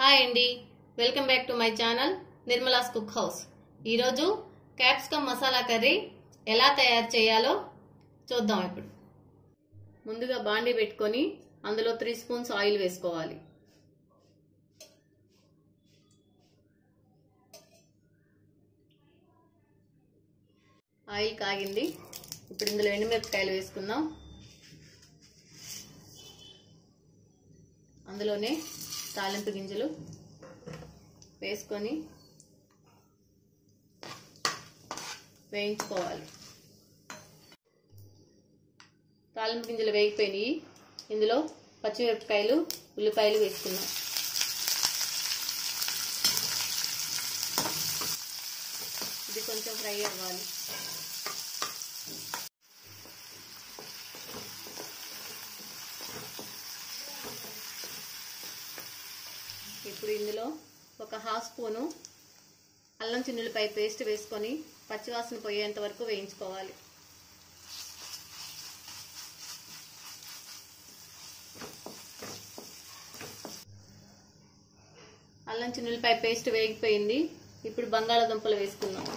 hi అండి welcome back to my channel Nirmala's cook house ఈరోజు capsicum masala curry ఎలా తయారు చేయాలో చూద్దాం ఇప్పుడు ముందుగా బాండి పెట్టుకొని అందులో త్రీ స్పూన్స్ ఆయిల్ వేసుకోవాలి ఆయిల్ కాగింది ఇప్పుడు ఇందులో ఎండుమిరపకాయలు వేసుకుందాం అందులోనే తాలింపు గింజలు వేసుకొని వేయించుకోవాలి తాలింపు గింజలు వేగిపోయినాయి ఇందులో పచ్చిమిరపకాయలు ఉల్లిపాయలు వేసుకున్నాం ఇది కొంచెం ఫ్రై అవ్వాలి ఇప్పుడు ఇందులో ఒక హాఫ్ స్పూను అల్లం చిన్నులపై పేస్ట్ వేసుకొని పచ్చివాసన పోయేంత వరకు వేయించుకోవాలి అల్లం చిన్నులపై పేస్ట్ వేగిపోయింది ఇప్పుడు బంగాళాదుంపలు వేసుకుందాం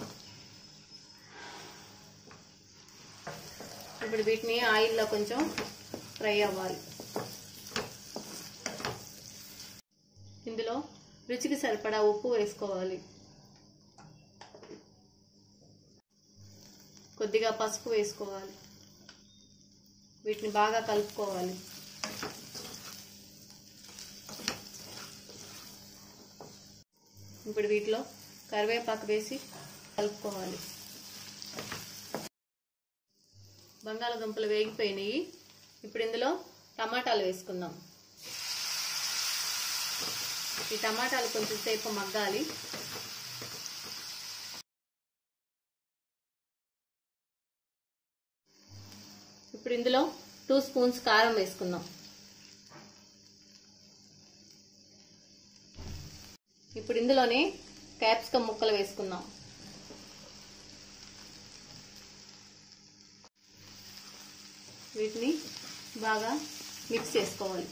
ఇప్పుడు వీటిని ఆయిల్లో కొంచెం ఫ్రై అవ్వాలి ఇందులో రుచికి సరిపడా ఉప్పు వేసుకోవాలి కొద్దిగా పసుపు వేసుకోవాలి వీటిని బాగా కలుపుకోవాలి ఇప్పుడు వీటిలో కరివేపాకు వేసి కలుపుకోవాలి బంగాళాదుంపలు వేగిపోయినాయి ఇప్పుడు ఇందులో టమాటాలు వేసుకుందాం ఈ టమాటాలు కొంచెం సేపు మగ్గాలి ఇప్పుడు ఇందులో టూ స్పూన్స్ కారం వేసుకుందాం ఇప్పుడు ఇందులోనే క్యాప్సికమ్ ముక్కలు వేసుకుందాం వీటిని బాగా మిక్స్ చేసుకోవాలి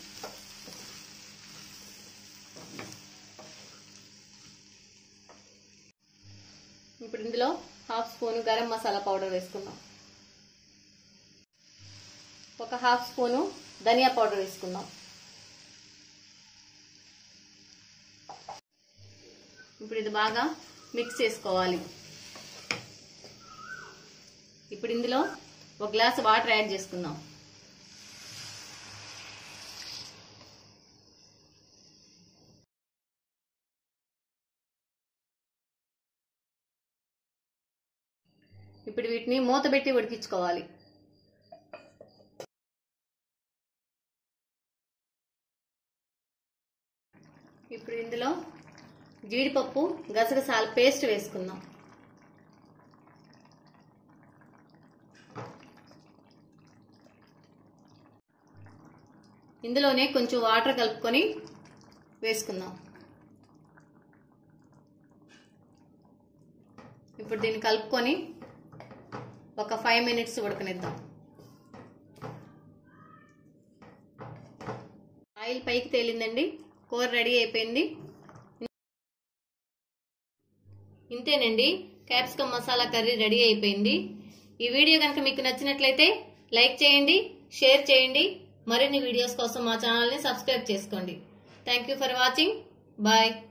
ఇప్పుడు ఇందులో half spoon garam masala powder వేసుకుందాం ఒక హాఫ్ స్పూను ధనియా పౌడర్ వేసుకుందాం ఇప్పుడు ఇది బాగా మిక్స్ చేసుకోవాలి ఇప్పుడు ఇందులో ఒక గ్లాస్ వాటర్ యాడ్ చేసుకుందాం ఇప్పుడు వీటిని మూత పెట్టి ఉడికించుకోవాలి ఇప్పుడు ఇందులో జీడిపప్పు గసగసాల పేస్ట్ వేసుకుందాం ఇందులోనే కొంచెం వాటర్ కలుపుకొని వేసుకుందాం ఇప్పుడు దీన్ని కలుపుకొని ఒక ఫైవ్ మినిట్స్ ఉడకనిద్దాం ఆయిల్ పైకి తేలిందండి కూర రెడీ అయిపోయింది ఇంతేనండి క్యాప్సికమ్ మసాలా కర్రీ రెడీ అయిపోయింది ఈ వీడియో కనుక మీకు నచ్చినట్లయితే లైక్ చేయండి షేర్ చేయండి మరిన్ని వీడియోస్ కోసం మా ఛానల్ని సబ్స్క్రైబ్ చేసుకోండి థ్యాంక్ ఫర్ వాచింగ్ బాయ్